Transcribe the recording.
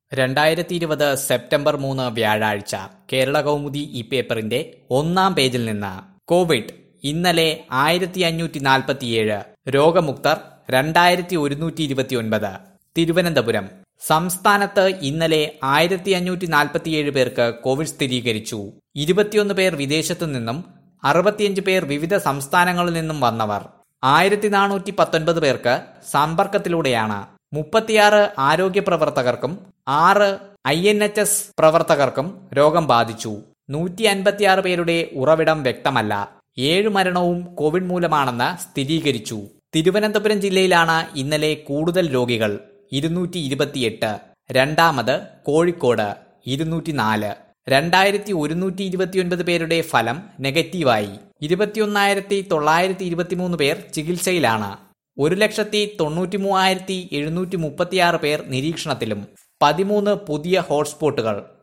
രണ്ടായിരത്തി ഇരുപത് സെപ്റ്റംബർ മൂന്ന് വ്യാഴാഴ്ച കേരള കൗമുദി ഈ പേപ്പറിന്റെ ഒന്നാം പേജിൽ നിന്ന് കോവിഡ് ഇന്നലെ ആയിരത്തി അഞ്ഞൂറ്റി നാൽപ്പത്തിയേഴ് രോഗമുക്തർ രണ്ടായിരത്തി ഒരുന്നൂറ്റി ഇരുപത്തിയൊൻപത് തിരുവനന്തപുരം സംസ്ഥാനത്ത് ഇന്നലെ ആയിരത്തി അഞ്ഞൂറ്റി നാൽപ്പത്തിയേഴ് പേർക്ക് കോവിഡ് സ്ഥിരീകരിച്ചു ഇരുപത്തിയൊന്ന് പേർ വിദേശത്തു നിന്നും അറുപത്തിയഞ്ച് പേർ വിവിധ സംസ്ഥാനങ്ങളിൽ നിന്നും വന്നവർ ആയിരത്തി നാനൂറ്റി പത്തൊൻപത് പേർക്ക് സമ്പർക്കത്തിലൂടെയാണ് മുപ്പത്തിയാറ് ആരോഗ്യ പ്രവർത്തകർക്കും ആറ് ഐ എൻ എച്ച് എസ് പ്രവർത്തകർക്കും രോഗം ബാധിച്ചു നൂറ്റി അൻപത്തിയാറ് പേരുടെ ഉറവിടം വ്യക്തമല്ല ഏഴ് മരണവും കോവിഡ് മൂലമാണെന്ന് സ്ഥിരീകരിച്ചു തിരുവനന്തപുരം ജില്ലയിലാണ് ഇന്നലെ കൂടുതൽ രോഗികൾ ഇരുന്നൂറ്റി ഇരുപത്തിയെട്ട് രണ്ടാമത് കോഴിക്കോട് ഇരുന്നൂറ്റി നാല് രണ്ടായിരത്തി ഒരുന്നൂറ്റി ഇരുപത്തിയൊൻപത് പേരുടെ ഫലം നെഗറ്റീവായി ഇരുപത്തിയൊന്നായിരത്തി തൊള്ളായിരത്തി ഇരുപത്തിമൂന്ന് പേർ ചികിത്സയിലാണ് ഒരു ലക്ഷത്തി തൊണ്ണൂറ്റി മൂവായിരത്തി എഴുന്നൂറ്റി മുപ്പത്തിയാറ് പേർ നിരീക്ഷണത്തിലും പതിമൂന്ന് പുതിയ ഹോട്ട്സ്പോട്ടുകൾ